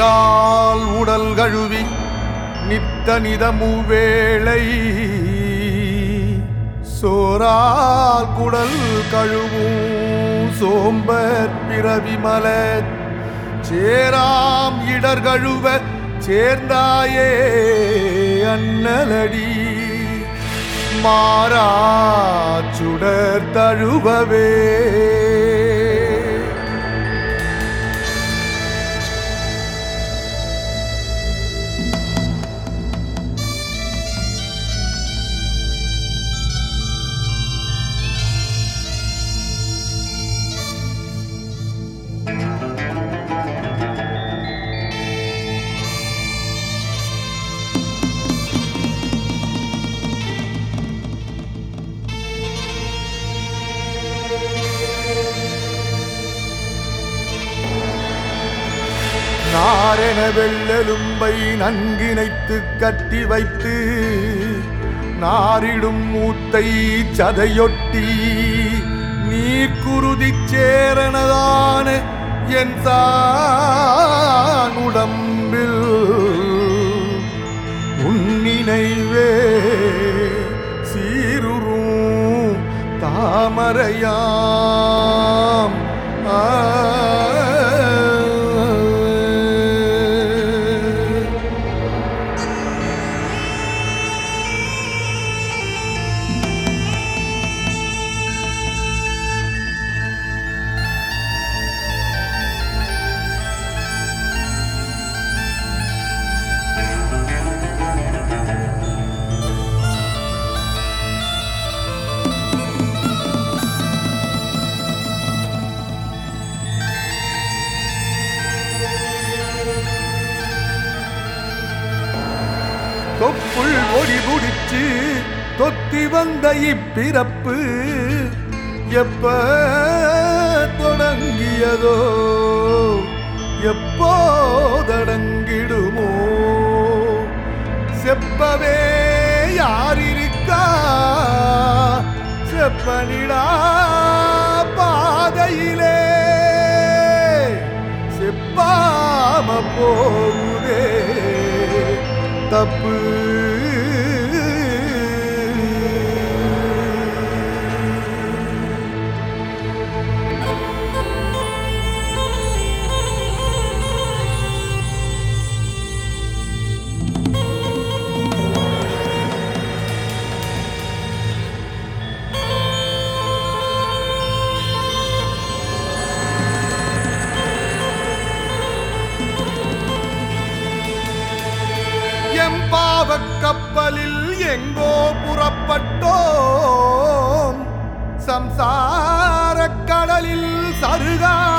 நீரால் உடல் கழுவி நித்த நிதமுவேளை சோரால் குடல் கழுவும் சோம்பர் பிறவி மலர் சேராம் இடர் கழுவ சேர்ந்தாயே அண்ணலடி மாறா சுடர் தழுவவே நாரென வெள்ளெலும்பை நன்கிணைத்து கட்டி வைத்து நாரிடும் மூத்தை சதையொட்டி நீர்க்குருதி சேரணதான என் தான் உடம்பில் உன்னினைவே சீருறும் தாமரையாம் ஆ தொப்புள் ஒடி முடிச்சு தொத்தி வந்த இப்பிறப்பு எப்ப தொடங்கியதோ எப்போதடங்கிடுமோ செப்பவே யார் இருக்கா செப்பனிடா பாதையிலே செப்பாம போகுதே தப்பு எம்பாவக் கப்பலில் எங்கோ புறப்பட்டோம் சம்சாரக் கடலில் சருகா